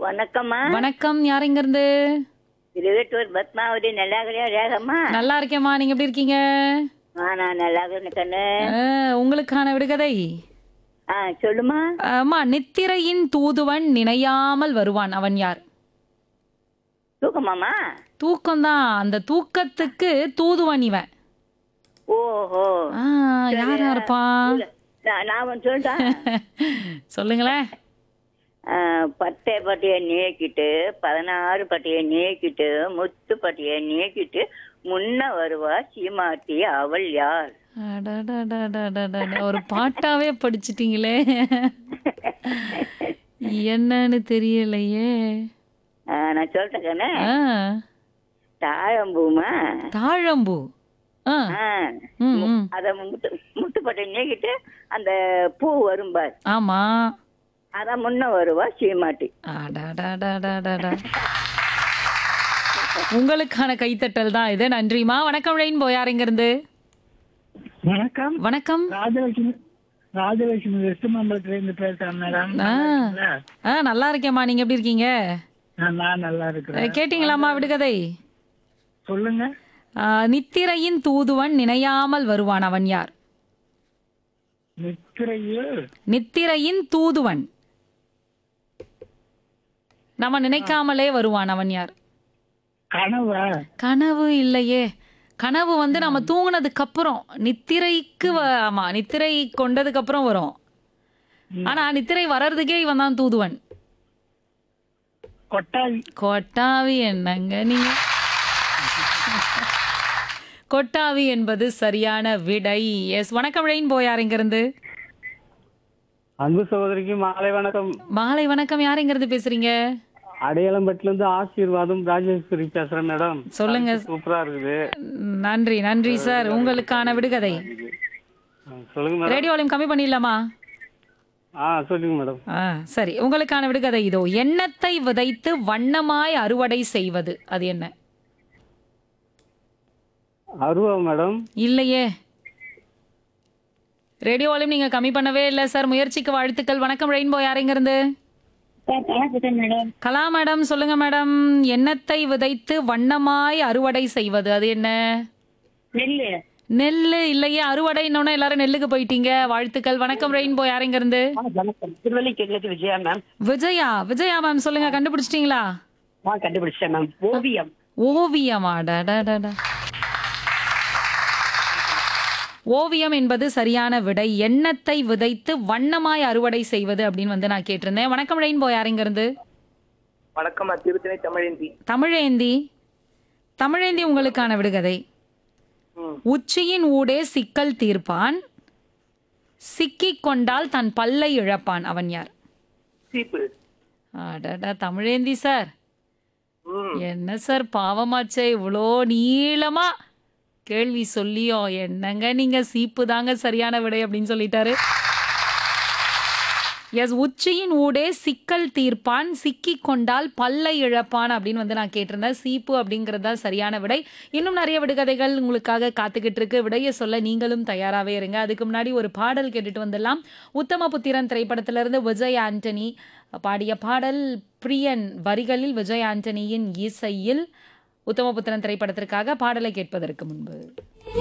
வணக்கம்மா வணக்கம் யார் இங்க இருந்து திருவெட்டூர் பத்மாவதி நல்லா இருக்கிறியா ரேகம்மா நல்லா இருக்கேம்மா நீங்க எப்படி இருக்கீங்க ஆ நான் நல்லா இருக்கிறேன் கண்ணு ஆ, உங்களுக்கான விடுகதை ஆ சொல்லுமா அம்மா நித்திரையின் தூதுவன் நினையாமல் வருவான் அவன் யார் தூக்கமாமா தூக்கம்தான் அந்த தூக்கத்துக்கு தூதுவன் இவன் ஓஹோ ஆ, யாரா இருப்பான் இல்ல, நான் நான் ஒன்று சொல்லிட்டேன் சொல்லுங்களேன் ஆ, பட்டை பட்டியை நீக்கிட்டு பதினாறு பட்டியை நீக்கிட்டு முத்து பட்டியை நீக்கிட்டு முன்ன வருவா சீமாட்டி அவள் யார் அடடடடடடட, ஒரு பாட்டாவே படிச்சிட்டீங்களே என்னன்னு தெரியலையே ஆ, நான் சொல்லிட்டேன் கண்ணு ஆ, தாழம்பூமா தாழம்பூ ஆ, ஆ, ம், ம். அத முத்து முத்துப்பட்டை நீக்கிட்டு அந்த பூ வரும் பார் ஆமா அத முன்ன வருவா சீமாட்டி அடடடடடட. உங்களுக்கான கைத்தட்டல் தான் இது நன்றிமா வணக்கம் ரெயின்போ யார் இங்க இருந்து வணக்கம் வணக்கம் ராஜலட்சுமி ராஜலட்சுமி வெஸ்ட் மாம்பலத்துல இருந்து பேசுறேன் மேடம் ஆ. ஆ நல்லா இருக்கேம்மா நீங்க எப்படி இருக்கீங்க நான் நான் நல்லா இருக்கிறேன் அஹ், கேட்டீங்களாம்மா விடுகதை சொல்லுங்க ஆ, நித்திரையின் தூதுவன் நினையாமல் வருவான் அவன் யார் நித்திரையில் நித்திரையின் தூதுவன் நம்ம நினைக்காமலே வருவான் அவன் யார் கனவா கனவு இல்லையே கனவு வந்து நம்ம தூங்குனதுக்கு அப்புறம் நித்திரைக்கு வ- ஆமா நித்திரை கொண்டதுக்கு அப்புறம் வரும் ஆனா நித்திரை வர்றதுக்கே இவன் தான் தூதுவன் கொட்டாய் கொட்டாவி என்னங்க நீங்க கொட்டாவி என்பது சரியான விடை எஸ் வணக்கம் ரெயின் போயார் இருந்து அன்பு சகோதரிக்கு மாலை வணக்கம் மாலை வணக்கம் யார் இருந்து பேசுறீங்க அடையாளம்பட்டில இருந்து ஆசீர்வாதம் ராஜேஸ்வரி பேசுறேன் மேடம் சொல்லுங்க சூப்பரா இருக்குது நன்றி நன்றி சார் உங்களுக்கான விடுகதை ஆ, சொல்லுங்க மேடம் ரேடியோ வால்யூம் கம்மி பண்ணிடலாமா ஆ சொல்லுங்க மேடம் ஆ சரி உங்களுக்கான விடுகதை இதோ எண்ணத்தை விதைத்து வண்ணமாய் அறுவடை செய்வது அது என்ன அருவா மேடம் இல்லையே ரேடியோ வால்யூம் நீங்க கம்மி பண்ணவே இல்லை சார் முயற்சிக்கு வாழ்த்துக்கள் வணக்கம் ரெயின்போ யாருங்க இருந்து கலா மேடம் சொல்லுங்க மேடம் எண்ணத்தை விதைத்து வண்ணமாய் அறுவடை செய்வது அது என்ன நெல்லு நெல்லு இல்லையே அறுவடை இன்னொன்னு எல்லாரும் நெல்லுக்கு போயிட்டீங்க வாழ்த்துக்கள் வணக்கம் ரெயின்போ யாருங்க இருந்து வணக்கம் திருவல்லிக்கேட்டிலிருந்து விஜயா மேம் விஜயா விஜயா மேம் சொல்லுங்க கண்டுபிடிச்சிட்டீங்களா நான் கண்டுபிடிச்சேன் மேம் ஓவியம் ஓவியமா டடடட. ஓவியம் என்பது சரியான விடை எண்ணத்தை விதைத்து வண்ணமாய் அறுவடை செய்வது அப்படின்னு வந்து நான் கேட்டிருந்தேன் வணக்கம் ரெயின்போ யாருங்க இருந்து வணக்கம் திருத்தணி தமிழேந்தி தமிழேந்தி தமிழேந்தி உங்களுக்கான விடுகதை உச்சியின் ஊடே சிக்கல் தீர்ப்பான் சிக்கிக் கொண்டால் தன் பல்லை இழப்பான் அவன் யார் சீப்பு அடடா தமிழேந்தி சார் ம். என்ன சார் பாவமாச்சே இவ்வளோ நீளமா கேள்வி சொல்லியும் என்னங்க நீங்க சீப்பு தாங்க சரியான விடை அப்படின்னு சொல்லிட்டாரு எஸ் உச்சியின் ஊடே சிக்கல் தீர்ப்பான் சிக்கிக் கொண்டால் பல்லை இழப்பான் அப்படின்னு வந்து நான் கேட்டிருந்தேன் சீப்பு அப்படிங்கிறது தான் சரியான விடை இன்னும் நிறைய விடுகதைகள் உங்களுக்காக காத்துக்கிட்டு இருக்கு விடையை சொல்ல நீங்களும் தயாராகவே இருங்க அதுக்கு முன்னாடி ஒரு பாடல் கேட்டுட்டு வந்துடலாம் உத்தம புத்திரன் திரைப்படத்திலிருந்து விஜய் ஆண்டனி பாடிய பாடல் பிரியன் வரிகளில் விஜய் ஆண்டனியின் இசையில் உத்தமபுத்திரன் திரைப்படத்திற்காக பாடலை கேட்பதற்கு முன்பு